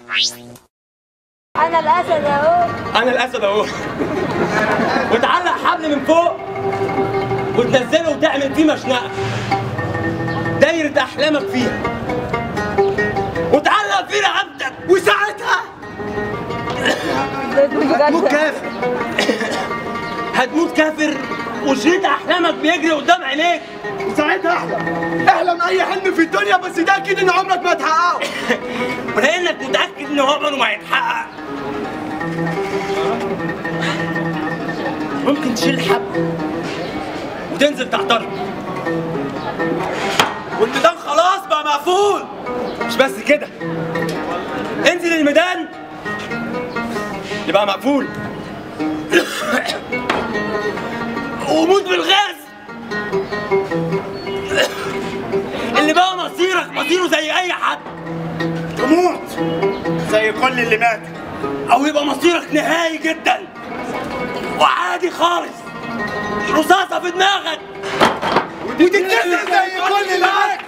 انا الاسد اهو انا الاسد اهو وتعلق حبل من فوق وتنزله وتعمل فيه مشنقه دايرة احلامك فيها وتعلق فيه رقبتك وساعتها بجد كافر هتموت كافر وشريط احلامك بيجري قدام عينيك ساعتها احلم احلم اي حلم في الدنيا بس ده اكيد ان عمرك ما هتحققه ولانك متاكد ان عمره ما هيتحقق ممكن تشيل الحبل وتنزل تعترض والميدان خلاص بقى مقفول مش بس كده انزل الميدان يبقى مقفول وموت بالغاز اللي بقى مصيرك مصيره زي اي حد تموت زي كل اللي مات او يبقى مصيرك نهائي جدا وعادي خالص رصاصه في دماغك وتتنزل زي كل اللي مات